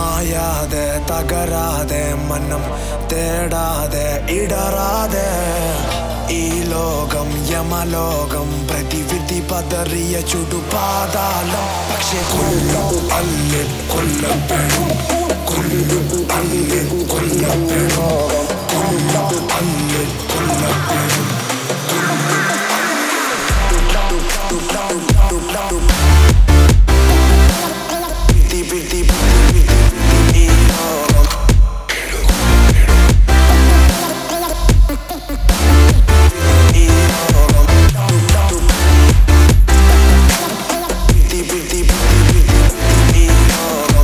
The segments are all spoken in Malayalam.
മായാതെ തകരാതെ മനം തേടാതെ ഇടറാതെ ഈ ലോകം യമലോകം പ്രതിവിധി പതറിയ ചുടുപാതാളം പക്ഷെ കൊല്ലും അല്ലെ കൊല്ലപ്പെടും കൊല്ലും അല്ലെ കൊല്ലപ്പെടും കൊല്ലും അല്ലെ കൊല്ലപ്പെടും പിടി പിടി പിടി ഈ ലോകം ഈ ലോകം പിടി പിടി പിടി ഈ ലോകം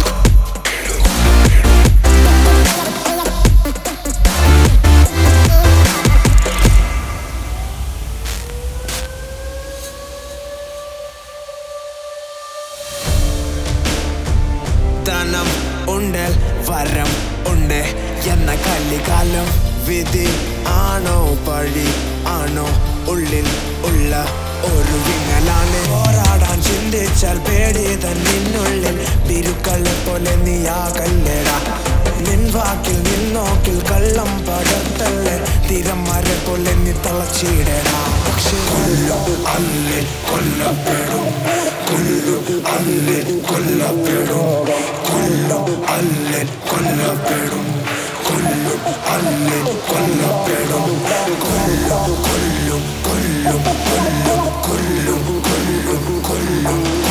ധനം ഉണ്ട് വരം ഉണ്ട് എന്ന കല്ലിക്കാലം വിധി ആണോ പഴി ആണോ ഉള്ളിൽ ഉള്ള ഒരു വിങ്ങലാണ് പോരാടാൻ ചിന്തിച്ചാൽ പേടി തന്നിനുള്ളിൽ ബിരുക്കളെ പോലെ നീയാകല്ലടാ നിൻ വാക്കിൽ നിന്നോക്കിൽ കള്ളം പടത്തല്ലേ തിരമര പോലെ നീ തളച്ചിടടാ പക്ഷെ കൊല്ലും അല്ലേ കൊല്ലപ്പെടും കൊല്ലും അല്ലേ കൊല്ലപ്പെടും കൊല്ലും അല്ലേ കൊല്ലപ്പെടും കൊല്ലും അല്ലേ കൊല്ലപ്പെടും കൊല്ലും കൊല്ലും കൊല്ലും കൊല്ലും കൊല്ലും കൊല്ലും കൊല്ലും